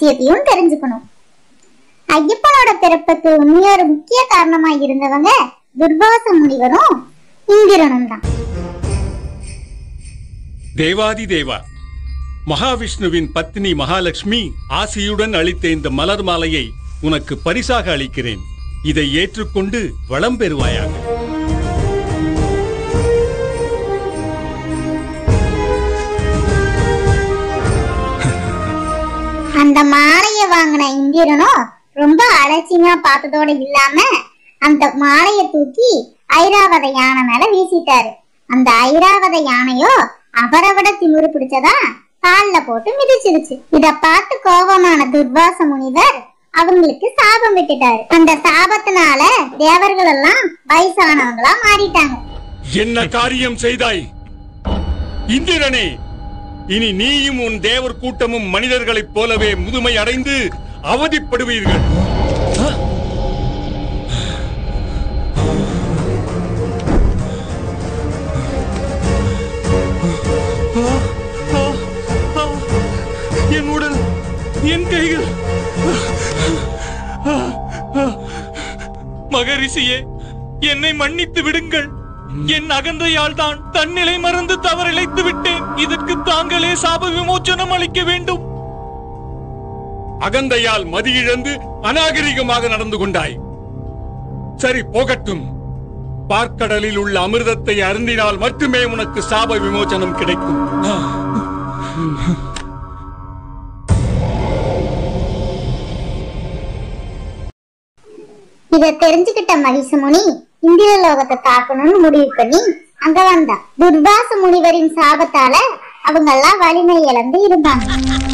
விஷயத்தையும் தெரிஞ்சுக்கணும் ஐயப்பனோட பிறப்புக்கு உண்மையோட முக்கிய காரணமா இருந்தவங்க துர்வாச முனிவரும் இந்திரனும் தான் தேவாதி தேவா மகாவிஷ்ணுவின் பத்னி மகாலட்சுமி ஆசியுடன் அளித்த இந்த மலர் மாலையை உனக்கு பரிசாக அளிக்கிறேன் இதை ஏற்றுக்கொண்டு வளம் பெறுவாயாக அந்த மாலையை வாங்கின இந்திரனும் ரொம்ப அலட்சியமா பார்த்ததோட இல்லாம அந்த மாலையை தூக்கி ஐராவத யானை மேல வீசிட்டாரு அந்த ஐராவத யானையோ அவரை விட திமிரு பிடிச்சதா கால்ல போட்டு மிதிச்சிருச்சு இத பார்த்து கோபமான துர்வாச முனிவர் அவங்களுக்கு சாபம் விட்டுட்டாரு அந்த சாபத்தினால தேவர்கள் எல்லாம் வயசானவங்களா மாறிட்டாங்க என்ன காரியம் செய்தாய் இந்திரனே இனி நீயும் உன் தேவர் கூட்டமும் மனிதர்களைப் போலவே முதுமை அடைந்து அவதிப்படுவீர்கள் என் உடல் என் கைகள் மகரிஷியே என்னை மன்னித்து விடுங்கள் என் அகந்தையால் தான் தன்னிலை மறந்து தவறிழைத்து விட்டேன் இதற்கு தாங்களே சாப விமோச்சனம் அளிக்க வேண்டும் அகந்தையால் மதியிழந்து அநாகரிகமாக நடந்து கொண்டாய் சரி போகட்டும் பார்க்கடலில் உள்ள அமிர்தத்தை அருந்தினால் மட்டுமே உனக்கு சாப விமோச்சனம் கிடைக்கும் இத தெரிஞ்சுக்கிட்ட மகிஷமுனி இந்திர லோகத்தை தாக்கணும்னு முடிவு பண்ணி அங்க வந்தா துர்வாச முனிவரின் சாபத்தால அவங்க எல்லாம் வலிமை இழந்து இருந்தாங்க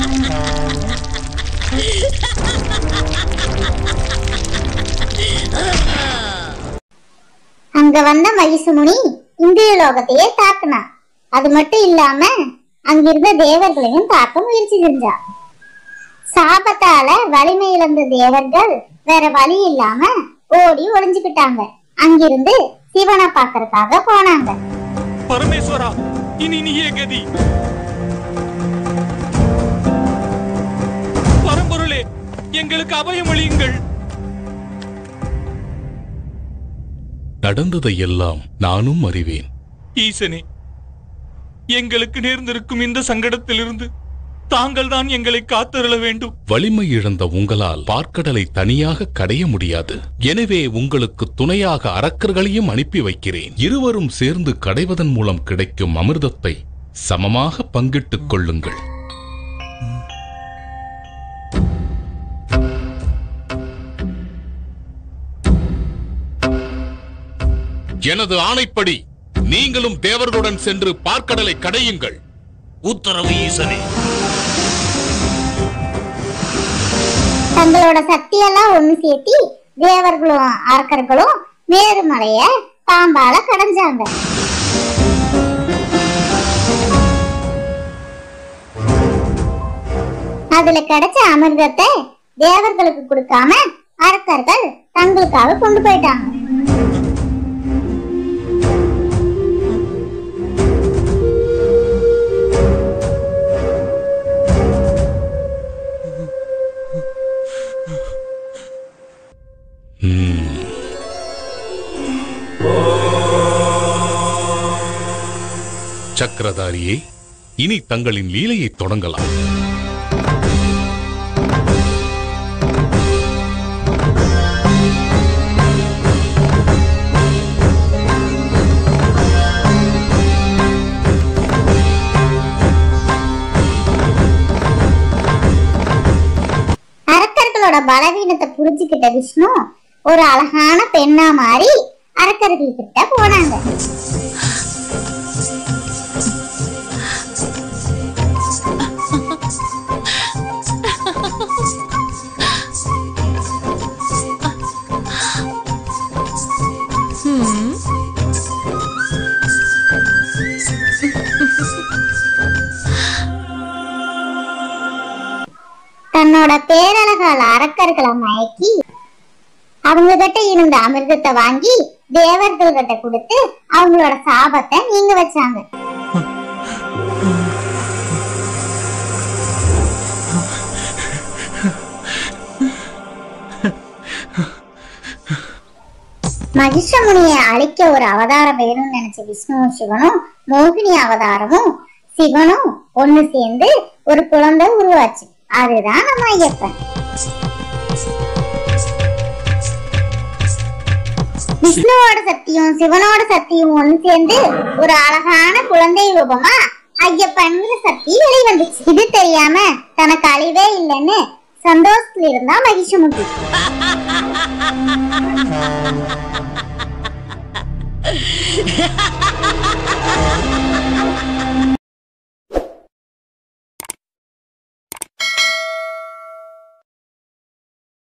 அங்க வந்த மகிஷமுனி இந்திர லோகத்தையே தாக்குனா அது மட்டும் இல்லாம அங்கிருந்த தேவர்களையும் தாக்க முயற்சி செஞ்சா சாபத்தால வலிமை இழந்த தேவர்கள் வேற வழி இல்லாம ஓடி ஒளிஞ்சுக்கிட்டாங்க அங்கிருந்து சிவனை பார்க்கறதுக்காக போனாங்க பரமேஸ்வரா இனி நீயே கதி பரம்பொருளே எங்களுக்கு அபயமளியுங்கள் நடந்ததையெல்லாம் நானும் அறிவேன் ஈசனே எங்களுக்கு நேர்ந்திருக்கும் இந்த சங்கடத்திலிருந்து தாங்கள் தான் எங்களை காத்தருள வேண்டும் வலிமை இழந்த உங்களால் பார்க்கடலை தனியாக கடைய முடியாது எனவே உங்களுக்கு துணையாக அரக்கர்களையும் அனுப்பி வைக்கிறேன் இருவரும் சேர்ந்து கடைவதன் மூலம் கிடைக்கும் அமிர்தத்தை சமமாக பங்கிட்டுக் கொள்ளுங்கள் எனது ஆணைப்படி நீங்களும் தேவர்களுடன் சென்று பார்க்கடலை கடையுங்கள் உத்தரவு ஈசனே தங்களோட சக்தியெல்லாம் ஒண்ணு சேர்த்தி தேவர்களும் அரக்கர்களும் மேருமலைய பாம்பால கடைஞ்சாங்க அதுல கிடைச்ச அமிர்தத்தை தேவர்களுக்கு கொடுக்காம அரக்கர்கள் தங்களுக்காக கொண்டு போயிட்டாங்க சக்கரதாரியே இனி தங்களின் லீலையை தொடங்கலாம் அரக்கர்களோட பலவீனத்தை புரிஞ்சுக்கிட்ட விஷ்ணு ஒரு அழகான பெண்ணா மாறி அரக்கர்கள் கிட்ட போனாங்க தன்னோட பேரழகால அரக்கர்களை மயக்கி அவங்க கிட்ட இருந்த அமிர்தத்தை வாங்கி தேவர்கள் கிட்ட கொடுத்து அவங்களோட சாபத்தை நீங்க வச்சாங்க மகிஷமுனியை அழிக்க ஒரு அவதாரம் வேணும்னு நினைச்ச விஷ்ணுவும் சிவனும் மோகினி அவதாரமும் சிவனும் ஒண்ணு சேர்ந்து ஒரு குழந்தை உருவாச்சு அதுதான் நம்ம ஐயப்பன் விஷ்ணுவோட சக்தியும் சிவனோட சக்தியும் ஒண்ணு சேர்ந்து ஒரு அழகான குழந்தை ரூபமா ஐயப்பன்கிற சக்தி வெளிவந்துச்சு இது தெரியாம தனக்கு அழிவே இல்லைன்னு சந்தோஷத்துல இருந்தா மகிஷமுகி Ha